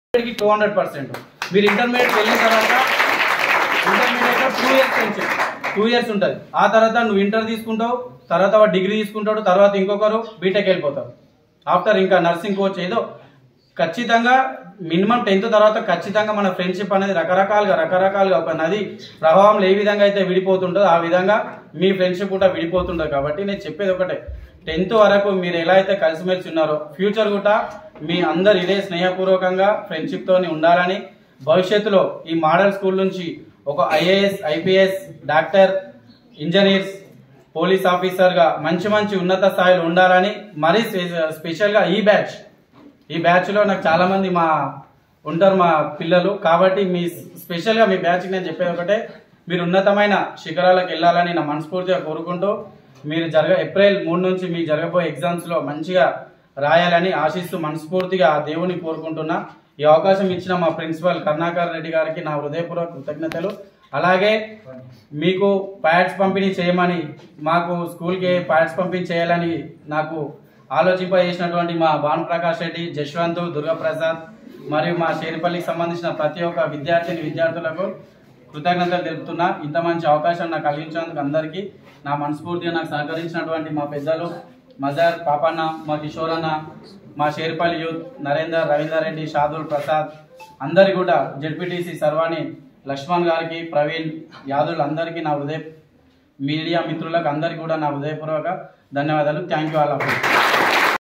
ఇంటర్మీడియట్కి two hundred percent మీరు intermediate వెళ్ళిన తర్వాత ఇంటర్మీడియట్లో two years friendship two years ఉంటుంది ఆ తర్వాత నువ్వు ఇంటర్ తీసుకుంటావు తర్వాత వాడు డిగ్రీ తీసుకుంటాడు తర్వాత ఇంకొకరు బీటెక్ వెళ్ళిపోతారు ఆఫ్టర్ ఇంకా నర్సింగ్ కోచ్ ఏదో ఖచ్చితంగా మినిమం టెన్త్ తర్వాత ఖచ్చితంగా మన ఫ్రెండ్షిప్ అనేది రకరకాలుగా రకరకాలుగా ఒక నది ప్రవాహంలో ఏ విధంగా అయితే విడిపోతుంటుందో ఆ విధంగా మీ ఫ్రెండ్షిప్ కూడా విడిపోతుంటుంది కాబట్టి నేను చెప్పేది ఒకటే టెన్త్ వరకు మీరు ఎలా అయితే కలిసిమెలిసి ఉన్నారో ఫ్యూచర్ కూడా మీ అందరు ఇదే స్నేహపూర్వకంగా ఫ్రెండ్షిప్తో ఉండాలని భవిష్యత్తులో ఈ మోడల్ స్కూల్ నుంచి ఒక IAS IPS doctor engineers police ఆఫీసర్గా మంచి మంచి ఉన్నత స్థాయిలో ఉండాలని మరీ స్పె- స్పెషల్గా ఈ బ్యాచ్ ఈ బ్యాచ్లో నాకు చాలా మంది మా ఉంటారు మా పిల్లలు కాబట్టి మీ స్పెషల్గా మీ బ్యాచ్కి నేను చెప్పేది ఒకటే మీరు ఉన్నతమైన శిఖరాలకు వెళ్ళాలని నా మనస్ఫూర్తిగా కోరుకుంటూ మీరు జరగ ఏప్రిల్ మూడు నుంచి మీ జరగబోయే ఎగ్జామ్స్లో మంచిగా రాయాలని ఆశిస్తూ మనస్ఫూర్తిగా ఆ దేవుని కోరుకుంటున్నా ఈ అవకాశం ఇచ్చిన మా ప్రిన్సిపల్ కరుణాకర్ రెడ్డి గారికి నా హృదయపూర్వక కృతజ్ఞతలు అలాగే మీకు ప్యాడ్స్ పంపిణీ చేయమని మాకు స్కూల్కి ప్యాడ్స్ పంపిణీ చేయాలని నాకు ఆలోచింపజేసినటువంటి మా భానుప్రకాష్ రెడ్డి జశ్వంత్ దుర్గాప్రసాద్ మరియు మా షేరిపల్లికి సంబంధించిన ప్రతి ఒక్క విద్యార్థిని విద్యార్థులకు కృతజ్ఞతలు తెలుపుతున్నా ఇంత మంచి అవకాశం నాకు కలిగించినందుకు అందరికీ నా మనస్ఫూర్తిగా నాకు సహకరించినటువంటి మా పెద్దలు మజార్ పాపన్న మా కిషోర్ అన్న మా షేర్పల్లి యూత్ నరేందర్ రవీందర్ రెడ్డి షాదుల్ ప్రసాద్ అందరి కూడా జడ్పీటీసీ సర్వాణి లక్ష్మణ్ గారికి ప్రవీణ్ యాదవులు అందరికీ నా హృదయ మీడియా మిత్రులకు అందరికీ కూడా నా హృదయపూర్వక ధన్యవాదాలు థ్యాంక్ యూ ఆల్ ఆఫ్